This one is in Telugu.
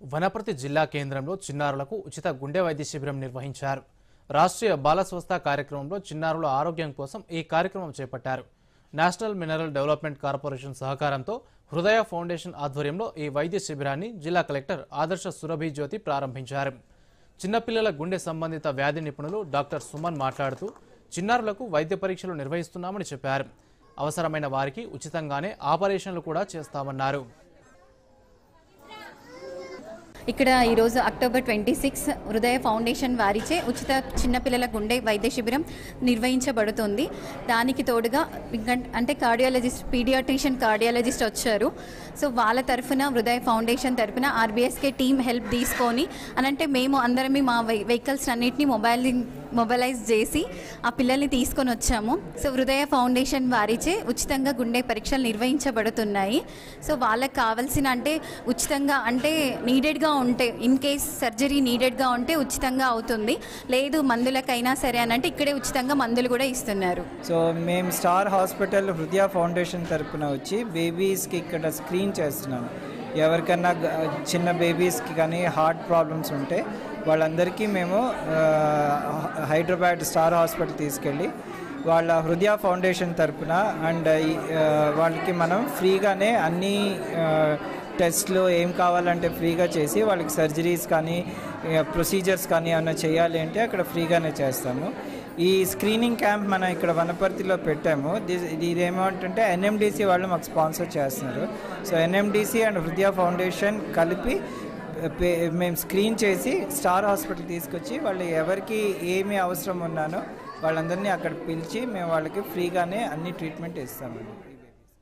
వనపర్తి జిల్లా కేంద్రంలో చిన్నారులకు ఉచిత గుండె వైద్య శిబిరం నిర్వహించారు రాష్ట్రీయ బాల స్వస్థ కార్యక్రమంలో చిన్నారుల ఆరోగ్యం కోసం ఈ కార్యక్రమం చేపట్టారు నేషనల్ మినరల్ డెవలప్మెంట్ కార్పొరేషన్ సహకారంతో హృదయ ఫౌండేషన్ ఆధ్వర్యంలో ఈ వైద్య శిబిరాన్ని జిల్లా కలెక్టర్ ఆదర్శ సురభి జ్యోతి ప్రారంభించారు చిన్నపిల్లల గుండె సంబంధిత వ్యాధి నిపుణులు డాక్టర్ సుమన్ మాట్లాడుతూ చిన్నారులకు వైద్య పరీక్షలు నిర్వహిస్తున్నామని చెప్పారు అవసరమైన వారికి ఉచితంగానే ఆపరేషన్లు కూడా చేస్తామన్నారు ఇక్కడ ఈరోజు October twenty six Hrudaya foundation వారిచే ఉచిత చిన్నపిల్లల గుండె వైద్య శిబిరం నిర్వహించబడుతుంది దానికి తోడుగా ఇంకా అంటే కార్డియాలజిస్ట్ పీడియాట్రిషియన్ కార్డియాలజిస్ట్ వచ్చారు సో వాళ్ళ తరఫున హృదయ ఫౌండేషన్ తరఫున ఆర్బీఎస్కే టీమ్ హెల్ప్ తీసుకొని అని అంటే మేము అందరమే మా వెహికల్స్ అన్నిటిని మొబైల్ మొబైలైజ్ చేసి ఆ పిల్లల్ని తీసుకొని వచ్చాము సో హృదయ ఫౌండేషన్ వారిచే ఉచితంగా గుండె పరీక్షలు నిర్వహించబడుతున్నాయి సో వాళ్ళకి కావాల్సిన అంటే ఉచితంగా అంటే నీడెడ్గా ఉంటే ఇన్ కేస్ సర్జరీ నీడెడ్గా ఉంటే ఉచితంగా అవుతుంది లేదు మందులకైనా సరే అని అంటే ఇక్కడే ఉచితంగా మందులు కూడా ఇస్తున్నారు సో మేము స్టార్ హాస్పిటల్ హృదయ ఫౌండేషన్ తరపున వచ్చి బేబీస్కి ఇక్కడ స్క్రీన్ చేస్తున్నాను ఎవరికన్నా గ- చిన్న బేబీస్కి కానీ హార్ట్ ప్రాబ్లమ్స్ ఉంటే వాళ్ళందరికీ మేము ఆ, హైదరాబాద్ స్టార్ హాస్పిటల్ తీసుకెళ్ళి వాళ్ళ హృదయ ఫౌండేషన్ తరపున అండ్ ఈ, ఆ, వాళ్ళకి మనం ఫ్రీగానే అన్ని ఆ, టెస్ట్లు ఏం కావాలంటే ఫ్రీగా చేసి వాళ్ళకి సర్జరీస్ కానీ ప్రొసీజర్స్ కానీ ఏమైనా చేయాలి అంటే అక్కడ ఫ్రీగానే చేస్తాము ఈ స్క్రీనింగ్ క్యాంప్ మనం ఇక్కడ వనపర్తిలో పెట్టాము దిస్- ఇది ఇదేమంటే ఎన్ఎండిసి వాళ్ళు మాకు స్పాన్సర్ చేస్తున్నారు so NMDC and Hrudaya foundation కలిపి పే- మేము స్క్రీన్ చేసి స్టార్ హాస్పిటల్ తీసుకొచ్చి వాళ్ళు ఎవరికి ఏమి అవసరం ఉన్నానో వాళ్ళందరినీ అక్కడ పిలిచి మేము వాళ్ళకి ఫ్రీగానే అన్ని ట్రీట్మెంట్ ఇస్తామండి